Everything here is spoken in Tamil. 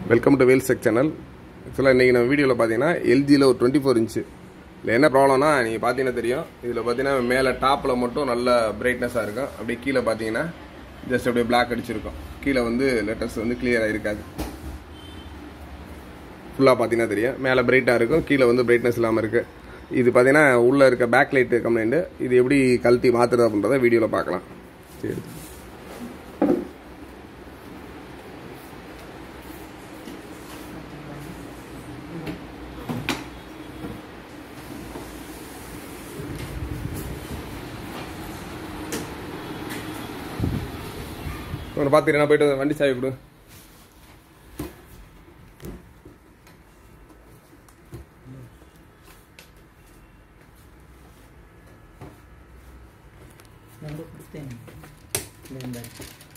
welcome to Vel check channel ஆக்சுவலாக இன்றைக்கி நம்ம வீடியோவில் பார்த்தீங்கன்னா எல்ஜியில் ஒரு டுவெண்ட்டி ஃபோர் இன்ச்சு இல்லை என்ன ப்ராப்ளம்னா நீங்கள் பார்த்தீங்கன்னா தெரியும் இதில் பார்த்தீங்கன்னா மேலே டாப்பில் மட்டும் நல்ல பிரைட்னஸாக இருக்கும் அப்படியே கீழே பார்த்தீங்கன்னா ஜஸ்ட் அப்படியே பிளாக் அடிச்சிருக்கும் கீழே வந்து லெட்டர்ஸ் வந்து கிளியராக இருக்காது ஃபுல்லாக பார்த்தீங்கன்னா தெரியும் மேலே பிரைட்டாக இருக்கும் கீழே வந்து பிரைட்னஸ் இல்லாமல் இருக்குது இது பார்த்தீங்கன்னா உள்ளே இருக்க பேக் லைட்டு கம்ப்ளைண்ட்டு இது எப்படி கழட்டி மாற்றுறது அப்படின்றத வீடியோவில் பார்க்கலாம் சரி உன்னை பார்த்துக்கிறேன் நான் போயிட்டு வண்டி சாவி கொடு நம்பர் கொடுத்தேன் இந்த இந்த